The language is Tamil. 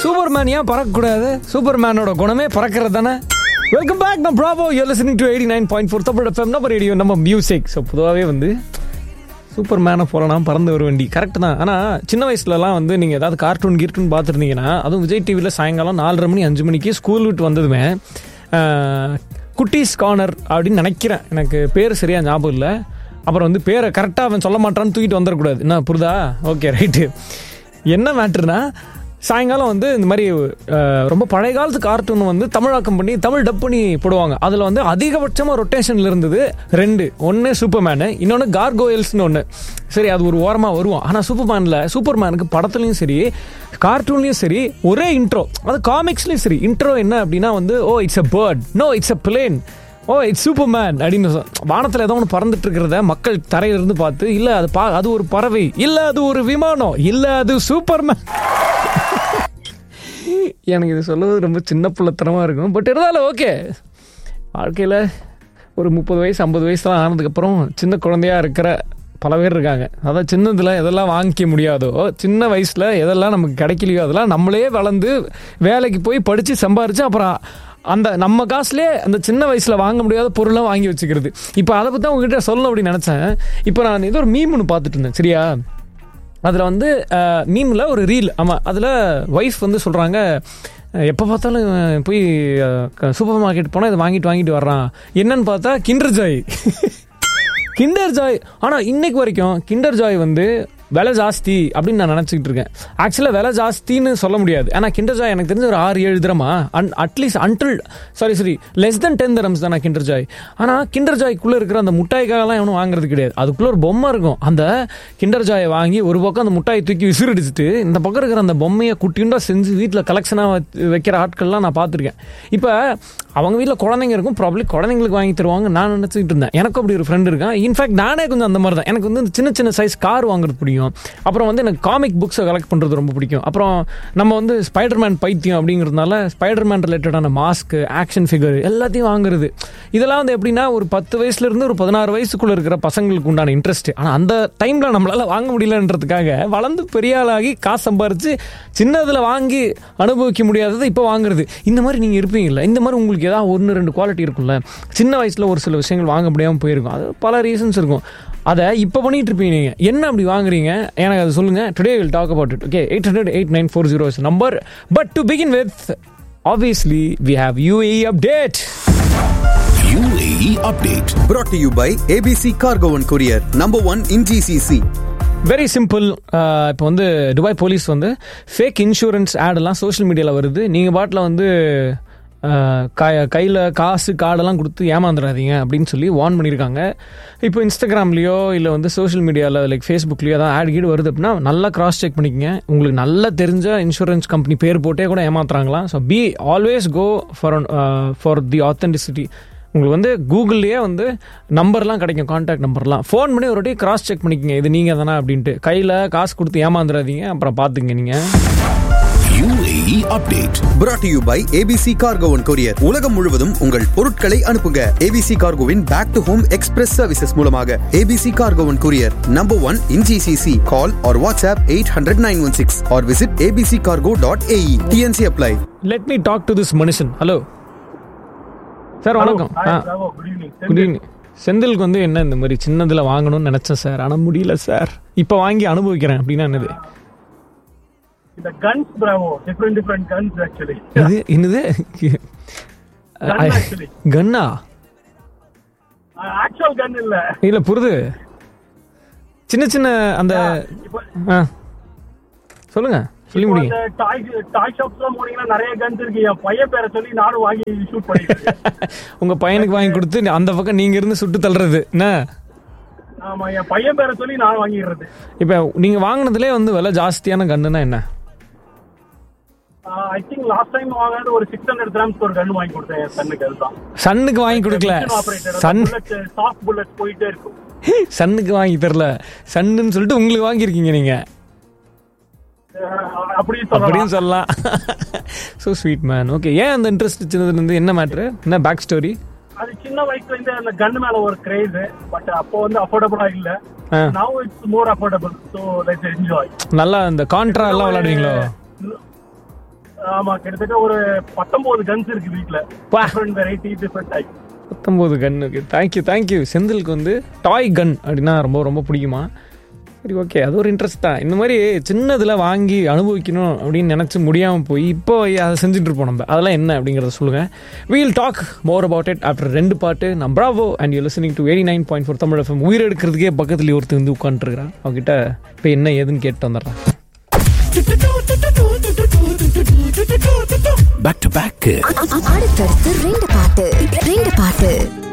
சூப்பர் மேன் ஏன் பறக்கக்கூடாது சூப்பர் மேனோட குணமே பறக்கிறது தானே வெல்கம் பேக் நான் Bravo you listening to eighty nine point four Tamil FM நம்ம ரேடியோ நம்ம மியூசிக் ஸோ பொதுவாகவே வந்து சூப்பர் மேனை போகலாம் பறந்து வர வண்டி கரெக்ட் தான் ஆனால் சின்ன வயசுலலாம் வந்து நீங்கள் ஏதாவது கார்ட்டூன் கீர்ட்டூன் பார்த்துருந்தீங்கன்னா அதுவும் விஜய் டிவியில் சாயங்காலம் நாலரை மணி அஞ்சு மணிக்கு ஸ்கூல் விட்டு வந்ததுமே ஆஹ், குட்டீஸ் கார்னர் அப்படின்னு நினைக்கிறேன் எனக்கு பேர் சரியாக ஞாபகம் இல்லை அப்புறம் வந்து பேரை கரெக்டாக அவன் சொல்ல மாட்டான்னு தூக்கிட்டு வந்துடக்கூடாது என்ன புரிதா ஓகே ரைட்டு என்ன மேட்ருனா சாயங்காலம் வந்து இந்த மாதிரி அஹ், ரொம்ப பழைய காலத்து கார்ட்டூன் வந்து தமிழாக்கம் பண்ணி தமிழ் டப் பண்ணி போடுவாங்க அதில் வந்து அதிகபட்சமாக ரொட்டேஷனில் இருந்தது ரெண்டு ஒன்று சூப்பர்மேனு இன்னொன்று கார்கோயல்ஸ்னு ஒன்று சரி அது ஒரு ஓரமாக வருவோம் ஆனால் சூப்பர்மேனில் சூப்பர்மேனுக்கு படத்துலையும் சரி கார்ட்டூன்லேயும் சரி ஒரே இன்ட்ரோ அது காமிக்ஸ்லேயும் சரி இன்ட்ரோ என்ன அப்படின்னா வந்து oh it's a bird no it's a plane oh it's Superman அப்படின்னு சொ- வானத்துல ஏதோ ஒன்று பறந்துட்டு இருக்கிறத மக்கள் தரையிலிருந்து பார்த்து இல்ல அது பா அது ஒரு பறவை இல்ல அது ஒரு விமானம் இல்ல அது சூப்பர் மேன் எனக்கு இது சொல்லுவது ரொம்ப சின்ன பிள்ளைத்தனமா இருக்கும் பட் இருந்தாலும் ஓகே வாழ்க்கையில் ஒரு முப்பது வயசு ஐம்பது வயசுலாம் ஆனதுக்கப்புறம் சின்ன குழந்தையா இருக்கிற பல பேர் இருக்காங்க அதான் சின்னதில் எதெல்லாம் வாங்கிக்க முடியாதோ சின்ன வயசில் எதெல்லாம் நமக்கு கிடைக்கலையோ அதெல்லாம் நம்மளே வளர்ந்து வேலைக்கு போய் படித்து சம்பாரித்து அப்புறம் அந்த நம்ம காசுலேயே அந்த சின்ன வயசில் வாங்க முடியாத பொருளாக வாங்கி வச்சுக்கிறது இப்போ அதை பற்றி தான் உங்ககிட்ட சொல்லணும் அப்படின்னு நினச்சேன் இப்போ நான் ஏதோ ஒரு மீம் ஒன்று பார்த்துட்டு இருந்தேன் சரியா அதில் வந்து மீமில் ஒரு ரீல் ஆமாம் அதில் ஒய்ஃப் வந்து சொல்கிறாங்க எப்போ பார்த்தாலும் இவன் போய் சூப்பர் மார்க்கெட் போனால் இதை வாங்கிட்டு வாங்கிட்டு வர்றான் என்னன்னு பார்த்தா கிண்டர் ஜாய் கிண்டர் ஜாய் ஆனால் இன்னைக்கு வரைக்கும் கிண்டர் ஜாய் வந்து விலை ஜாஸ்தி அப்படின்னு நான் நினச்சிக்கிட்டு இருக்கேன் ஆக்சுவலாக விலை ஜாஸ்தின்னு சொல்ல முடியாது ஆனால் கிண்டர் ஜாய் எனக்கு தெரிஞ்ச ஒரு ஆறு ஏழு திரமா அன் at least until sorry sorry less than ten drams தான் கிண்டர் ஜாய் ஆனால் கிண்டர் ஜாய்க்குள்ளே இருக்கிற அந்த முட்டாய்க்காகலாம் எவனும் வாங்குறது கிடையாது அதுக்குள்ளே ஒரு பொம்மை இருக்கும் அந்த கிண்டர் ஜாயை வாங்கி ஒரு பக்கம் அந்த முட்டாயை தூக்கி விசிறடிச்சிட்டு இந்த பக்கம் இருக்கிற அந்த பொம்மையை குட்டியுண்டா செஞ்சு வீட்டில் கலெக்ஷனாக வைக்கிற ஆட்கள்லாம் நான் பார்த்துருக்கேன் இப்போ அவங்க வீட்டில் குழந்தைங்க இருக்கும் ப்ராப்ளி குழந்தைங்களுக்கு வாங்கி தருவாங்க நான் நினச்சிக்கிட்டு இருந்தேன் எனக்கும் அப்படி ஒரு ஃப்ரெண்ட் இருக்கான் இன்ஃபேக்ட் நானே கொஞ்சம் அந்த மாதிரி தான் எனக்கு வந்து இந்த சின்ன சின்ன சைஸ் கார் வாங்குறது பிடிக்கும் அப்புறம் வந்து எனக்கு காமிக் புக்ஸை கலெக்ட் பண்ணுறது ரொம்ப பிடிக்கும் அப்புறம் நம்ம வந்து ஸ்பைடர்மேன் பைத்தியம் அப்படிங்கிறதுனால ஸ்பைடர்மேன் ரிலேட்டடான மாஸ்க் ஆக்ஷன் ஃபிகர் எல்லாத்தையும் வாங்குறது இதெல்லாம் வந்து எப்படின்னா ஒரு பத்து வயசுல இருந்து ஒரு பதினாறு வயசுக்குள்ள இருக்கிற பசங்களுக்கு உண்டான இன்ட்ரெஸ்ட் ஆனால் அந்த டைம்ல நம்மளால வாங்க முடியலன்றதுக்காக வளர்ந்து பெரிய ஆளாகி காசு சம்பாரிச்சு சின்னதுல வாங்கி அனுபவிக்க முடியாததை இப்போ வாங்குறது இந்த மாதிரி நீங்க இருப்பீங்கல்ல இந்த மாதிரி உங்களுக்கு ஏதாவது ஒன்று ரெண்டு குவாலிட்டி இருக்கும்ல சின்ன வயசுல ஒரு சில விஷயங்கள் வாங்க முடியாமல் போயிருக்கும் அது பல ரீசன்ஸ் இருக்கும் அதை இப்போ பண்ணிட்டு இருப்பீங்க நீங்க என்ன அப்படி வாங்குறீங்க எனக்கு அது சொல்லுங்க today will talk about it okay eight hundred eight nine four zero number but to begin with obviously we have UAE update UAE update. brought to you by ABC Cargo and Courier, number one in GCC. Very simple இப்போ வந்து துபாய் போலீஸ் வந்து ஃபேக் இன்சூரன்ஸ் ஆடெல்லாம் சோஷியல் மீடியாவில் வருது நீங்கள் பாட்டில் வந்து கையில் காசு கார்டெல்லாம் கொடுத்து ஏமாந்துடாதீங்க அப்படின்னு சொல்லி வார்ன் பண்ணியிருக்காங்க இப்போ இன்ஸ்டாகிராம்லேயோ இல்லை வந்து சோஷியல் மீடியாவில் லைக் ஃபேஸ்புக்லேயோ தான் ஆட் கீடு வருது அப்படின்னா நல்லா கிராஸ் செக் பண்ணிக்கங்க உங்களுக்கு நல்லா தெரிஞ்ச இன்சூரன்ஸ் கம்பெனி பேர் போட்டே கூட ஏமாத்துறாங்களாம் so be always go for for the authenticity உங்களுக்கு வந்து கூகுள்லேயே வந்து நம்பர்லாம் கிடைக்கும் காண்டாக்ட் நம்பர்லாம் ஃபோன் பண்ணி ஒரு வாட்டி கிராஸ் செக் பண்ணிக்கங்க இது நீங்கள் தானே அப்படின்ட்டு கையில் காசு கொடுத்து ஏமாந்துடாதீங்க அப்புறம் பார்த்துங்க நீங்கள் UAE update. brought to you by ABC Cargo and Courier. உலகம் முழுவதும் உங்கள் பொருட்களை அனுப்புங்க ABC Cargoவின் back to home express services மூலமாக ABC Cargo and Courier, number one in GCC. Call or WhatsApp 800 916 or visit abccargo.ae. TNC apply. Let me talk to this மனுஷன் ஹலோ சார் வணக்கம் ஆ குட் ஈவினிங் செந்திலுக்கு வந்து என்ன இந்த மாதிரி சின்னதில் வாங்கணும்னு நினச்சேன் சார் ஆனால் முடியல சார் இப்போ வாங்கி அனுபவிக்கிறேன் அப்படின்னா என்னது இந்த guns Bravo different different guns actually இது என்னது Gun actually. கன்னா ஆக்சுவல் கன் இல்ல இல்லை புரிது சின்ன சின்ன அந்த இப்போ ஆ சொல்லுங்க சொல்லி முடியுங்க அந்த டாய் டாய் ஷாப்ஸ் எல்லாம் போனீங்கன்னா நிறைய கன்ஸ் இருக்கு என் பையன் பேரை சொல்லி நானும் வாங்கி ஷூட் பண்ணிருக்கேன் உங்க பையனுக்கு வாங்கி கொடுத்து அந்த பக்கம் நீங்க இருந்து சுட்டு தள்ளுறது என்ன ஆமா என் பையன் பேரை சொல்லி நான் வாங்கிடுறது இப்போ நீங்க வாங்கினதுலே வந்து விலை ஜாஸ்தியான கன்னுனா என்ன ஐ திங்க் லாஸ்ட் டைம் வாங்கினது ஒரு சிக்ஸ் ஹண்ட்ரட் கிராம்ஸ் ஒரு கன் வாங்கி கொடுத்தேன் என் சன்னுக்கு அதுதான் சன்னுக்கு வாங்கி கொடுக்கல சன் புல்லட் சாஃப்ட் புல்லட் போயிட்டே இருக்கும் சன்னுக்கு வாங்கி தரல சன்னுன்னு சொல்லிட்டு உங்களுக்கு வாங்கியிருக்கீங்க நீங்க அஹ் அப்படி அப்படின்னு சொல்லலாம் சொல்லலாம் ஸோ ஸ்வீட் மேன் ஓகே ஏன் அந்த இன்ட்ரெஸ்ட் சின்னதுல இருந்து என்ன மேட்ரு என்ன பேக் ஸ்டோரி அது சின்ன வயசுல இருந்து அந்த கன் மேல ஒரு கிரேஸ் பட் அப்போ வந்து அஃபோர்டபுளா இல்ல ஆ. Now it's more affordable so let's enjoy நல்லா இந்த கான்ட்ரா எல்லாம் விளையாடுவீங்களோ ஆமா கிட்டத்தட்ட ஒரு பத்தொன்பது கன்ஸ் இருக்கு வீட்ல வா. டிஃபரெண்ட் வெரைட்டி டிஃபரெண்ட் டைப் பத்தொம்போது கன் ஓகே தேங்க்யூ தேங்க்யூ செந்திலுக்கு வந்து டாய் கன் அப்படின்னா ரொம்ப ரொம்ப பிடிக்குமா சரி ஓகே அது ஒரு இன்ட்ரெஸ்ட் தான் இந்த மாதிரி சின்னதில் வாங்கி அனுபவிக்கணும் அப்படின்னு நினச்சி முடியாமல் போய் இப்போ அதை செஞ்சுட்டு இருப்போம் நம்ம அதெல்லாம் என்ன அப்படிங்கிறத சொல்லுங்கள் we'll talk more about it after ரெண்டு பாட்டு நான் Bravo and you listening to eighty nine point four Tamil FM உயிர் எடுக்கிறதுக்கே பக்கத்துலேயே ஒருத்தர் வந்து உட்காந்துருக்கிறான் அவங்ககிட்ட இப்போ என்ன ஏதுன்னு கேட்டு வந்துடுறேன் Back to back. அடுத்தடுத்து ரெண்டு பாட்டு ரெண்டு பாட்டு